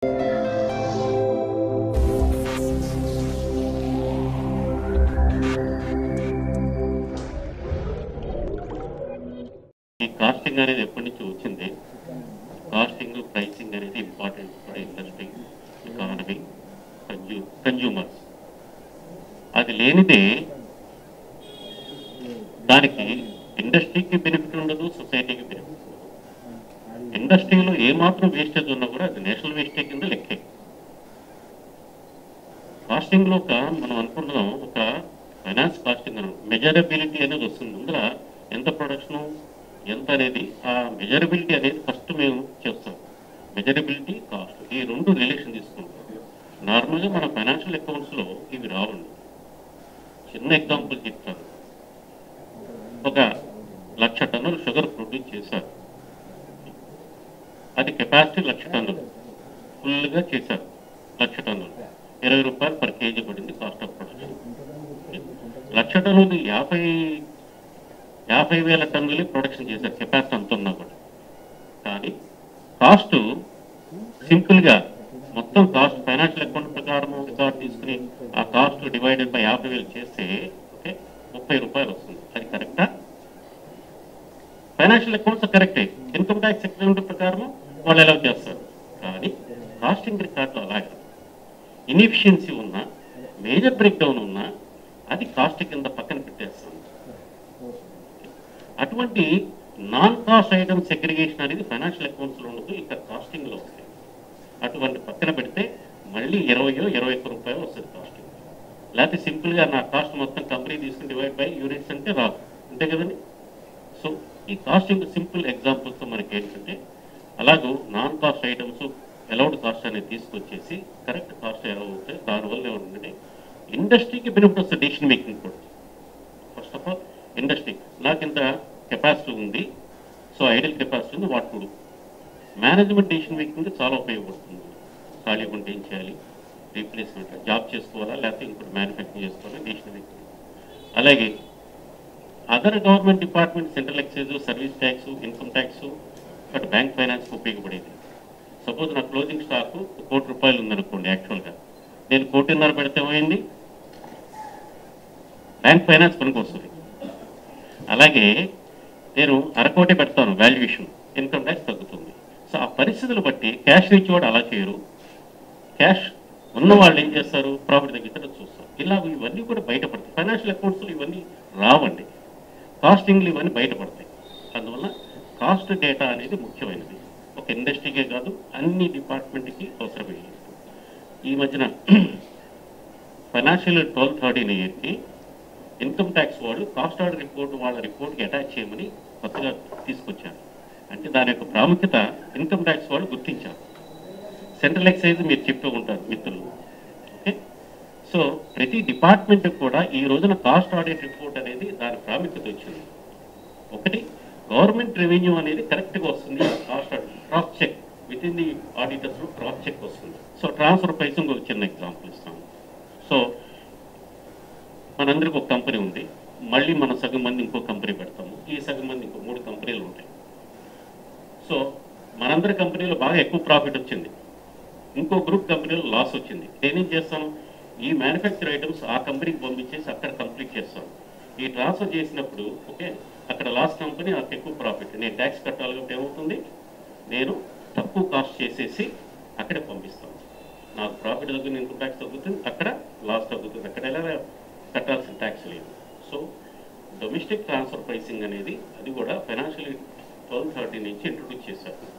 ఈ కాస్టింగ్ అనేది ఎప్పటి నుంచి వచ్చింది కాస్టింగ్ ప్రైసింగ్ అనేది important for industry economy consu consumers అది లేనిదే దానికి ఇండస్ట్రీకి బెనిఫిట్ ఉండదు సొసైటీకి బెనిఫిట్ ఉండదు ఇండస్ట్రీలో ఏమాత్రం వేస్టేజ్ ఉన్నా కూడా అది నేషనల్ వేస్టేజ్ కింద లెక్కే కాస్టింగ్ లో ఒక మనం అనుకుంటున్నాం ఒక ఫైనాన్స్ కాస్టింగ్ అని మెజరబిలిటీ అనేది వస్తుంది ముందర ఎంత ప్రొడక్షన్ ఎంత అనేది ఆ మెజరబిలిటీ అనేది ఫస్ట్ మేము చేస్తాం మెజరబిలిటీ కాస్ట్ ఈ రెండు రిలేషన్ తీసుకుంటాం నార్మల్గా మన ఫైనాన్షియల్ అకౌంట్స్ లో ఇవి రావండి చిన్న ఎగ్జాంపుల్ చెప్తాను ఒక లక్ష టన్నులు షుగర్ ప్రొడ్యూస్ చేశారు అది కెపాసిటీ లక్ష టన్నులు ఫుల్గా చేశారు లక్ష టన్నులు ఇరవై రూపాయలు పర్ కేజీ పడింది కాస్ట్ ఆఫ్ ప్రొడక్షన్ లక్ష టన్నులు యాభై యాభై వేల టన్నులే ప్రొడక్షన్ చేశారు కెపాసిటీ అంత ఉన్నా కూడా కానీ కాస్ట్ సింపుల్గా మొత్తం కాస్ట్ ఫైనాన్షియల్ అకౌంట్ ప్రకారం రికార్డ్ తీసుకుని ఆ కాస్ట్ డివైడెడ్ బై యాభై వేలు చేస్తే ఓకే ముప్పై రూపాయలు వస్తుంది అది కరెక్టా ఫైనాన్షియల్ అకౌంట్స్ కరెక్టే ఇన్కమ్ ట్యాక్స్ అకౌంట్ ప్రకారం వాళ్ళు ఎలా చేస్తారు కానీ కాస్టింగ్ రికార్డులో అలాగే ఇన్ఎఫిషియన్సీ ఉన్నా మేజర్ బ్రేక్ డౌన్ ఉన్నా అది కాస్ట్ కింద పక్కన పెట్టేస్తుంది అటువంటి నాన్ కాస్ట్ ఐటమ్ సెగ్రిగేషన్ అనేది ఫైనాన్షియల్ అకౌంట్స్ లో ఉండదు ఇక్కడ కాస్టింగ్ లో వస్తాయి అటువంటి పక్కన పెడితే మళ్ళీ ఇరవయో ఇరవై ఒక్క రూపాయలు వస్తుంది కాస్టింగ్ లేకపోతే సింపుల్ గా నా కాస్ట్ మొత్తం కంపెనీ తీసుకుని డివైడ్ బై యూనిట్స్ అంటే రాదు అంతే కదండి సో ఈ కాస్టింగ్ సింపుల్ ఎగ్జాంపుల్స్ తో మనకి ఏంటంటే అలాగూ non cost items allowed cost అనేది తీసుకొచ్చేసి కరెక్ట్ కాస్ట్ ఎలా అవుతాయి దానివల్ల ఏమంటే ఇండస్ట్రీకి బెనిఫిట్ వస్తుంది డెసిషన్ మేకింగ్ కూడా ఫస్ట్ ఆఫ్ ఆల్ ఇండస్ట్రీ నాకు ఇంత కెపాసిటీ ఉంది సో ఐడల్ కెపాసిటీ ఉంది వాటుడు మేనేజ్మెంట్ డెసిషన్ మేకింగ్ చాలా ఉపయోగపడుతుంది ఖాళీ ఉంటే ఏం చేయాలి రీప్లేస్మెంట్ జాబ్ చేసుకోవాలా లేకపోతే ఇంకోటి మ్యానుఫ్యాక్చరింగ్ చేసుకోవాలా డెసిషన్ మేకింగ్ అలాగే other government department central excise service tax income tax అటు బ్యాంక్ ఫైనాన్స్ ఉపయోగపడేది సపోజ్ నా క్లోజింగ్ స్టాక్ కోటి రూపాయలు ఉందనుకోండి యాక్చువల్గా నేను కోటిన్నర పెడితే ఏమైంది బ్యాంక్ ఫైనాన్స్ పనికి వస్తుంది అలాగే నేను అరకోటి పెడతాను వాల్యుయేషన్ ఇన్కమ్ ట్యాక్స్ తగ్గుతుంది సో ఆ పరిస్థితులు బట్టి క్యాష్ ఇచ్చేవాడు అలా చేయరు క్యాష్ ఉన్న వాళ్ళు ఏం చేస్తారు ప్రాఫిట్ తగ్గితే చూస్తారు ఇలా ఇవన్నీ కూడా బయటపడతాయి ఫైనాన్షియల్ అకౌంట్స్లో ఇవన్నీ రావండి కాస్టింగ్లు ఇవన్నీ బయటపడతాయి అందువల్ల కాస్ట్ డేటా అనేది ముఖ్యమైనది ఒక ఇండస్ట్రీకే కాదు అన్ని డిపార్ట్మెంట్కి అవసరమైనది ఈ మధ్యన ఫైనాన్షియల్ ట్వెల్వ్ థర్టీన్ ఇయర్కి ఇన్కమ్ ట్యాక్స్ వాళ్ళు కాస్ట్ ఆర్డర్ రిపోర్ట్ వాళ్ళ రిపోర్ట్కి అటాచ్ చేయమని కొత్తగా తీసుకొచ్చారు అంటే దాని యొక్క ప్రాముఖ్యత ఇన్కమ్ ట్యాక్స్ వాళ్ళు గుర్తించారు సెంట్రల్ ఎక్సైజ్ మీరు చెప్తూ ఉంటారు మిత్రులు ఓకే సో ప్రతి డిపార్ట్మెంట్ కూడా ఈ రోజున కాస్ట్ ఆడిట్ రిపోర్ట్ అనేది దాని ప్రాముఖ్యత వచ్చింది ఒకటి గవర్నమెంట్ రెవెన్యూ అనేది కరెక్ట్గా వస్తుంది cost cross check with in the auditors cross check వస్తుంది సో ట్రాన్స్ఫర్ ప్రైస్ ఇంకొక చిన్న ఎగ్జాంపుల్ ఇస్తాను సో మనందరికి ఒక కంపెనీ ఉంది మళ్ళీ మన సగం మంది ఇంకో కంపెనీ పెడతాము ఈ సగం మంది ఇంకో మూడు కంపెనీలు ఉంటాయి సో మనందరి కంపెనీలో బాగా ఎక్కువ ప్రాఫిట్ వచ్చింది ఇంకో గ్రూప్ కంపెనీలో లాస్ వచ్చింది నేనేం చేస్తాను ఈ మ్యానుఫ్యాక్చర్ ఐటమ్స్ ఆ కంపెనీకి పంపించేసి అక్కడ కంప్లీట్ చేస్తాను ఈ ట్రాన్స్ఫర్ చేసినప్పుడు ఓకే అక్కడ లాస్ కంపెనీ నాకు ఎక్కువ ప్రాఫిట్ నేను ట్యాక్స్ కట్టాలి కాబట్టి ఏమవుతుంది నేను తక్కువ కాస్ట్ చేసేసి అక్కడే పంపిస్తాను నాకు ప్రాఫిట్ తగ్గుతుంది ఇన్కమ్ ట్యాక్స్ తగ్గుతుంది అక్కడ లాస్ తగ్గుతుంది అక్కడ ఎలా కట్టాల్సిన ట్యాక్స్ లేదు సో డొమెస్టిక్ ట్రాన్స్ఫర్ ప్రైసింగ్ అనేది అది కూడా ఫైనాన్షియల్ ట్వెల్వ్ థర్టీ నుంచి ఇంట్రొడ్యూస్ చేశారు